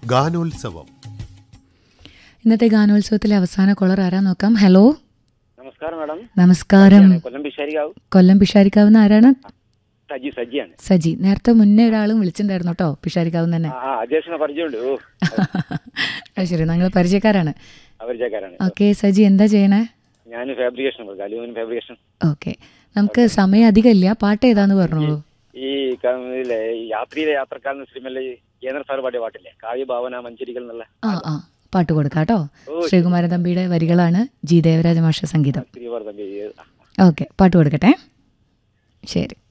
ഗാനോത്സവം ഇന്നത്തെ ഗാനോത്സവത്തിലെ അവസാന കോളർ ആരാ നോക്കാം ഹലോ നമസ്കാരം മാഡം നമസ്കാരം കൊല്ലം പിശാരികാവ് കൊല്ലം പിഷാരിക്കാവുന്ന ആരാണ് സജി സജിയാണ് സജി നേരത്തെ മുന്നേ ഒരാളും വിളിച്ചിട്ടുണ്ടായിരുന്നു കേട്ടോ പിഷാരിക്കാവുന്ന തന്നെ ആ ആ, അധ്യക്ഷനെ പരിചയമുണ്ട് ഓ അത് ശരി ഞങ്ങൾ പരിചയക്കാരാണ് പരിചയക്കാരാണ് ഓക്കെ സജി എന്താ ചെയ്യണേ ഞാൻ ഫാബ്രിക്കേഷൻ കൊടുക്കാം അലൂമിനിയം ഫാബ്രിക്കേഷൻ ഓക്കെ നമുക്ക് സമയം അധികമില്ല പാട്ട് ഏതാന്ന് പറഞ്ഞോളൂ ഈ ക- ഇതിലെ ഈ യാത്രിയിലെ യാത്രക്കാരൻ സിനിമയിലെ ഈ കേന്ദ്ര സാർ പാടിയ പാട്ടില്ലേ കാവ്യഭാവന മഞ്ചരികൾ എന്നുള്ള ആ ആ പാട്ട് കൊടുക്കാം കേട്ടോ ഓ, ശ്രീകുമാരൻ തമ്പിയുടെ വരികളാണ് ജി ദേവരാജ മാഷ സംഗീതം ശ്രീവർദ്ധൻ ഓക്കെ പാട്ട് കൊടുക്കട്ടെ ശരി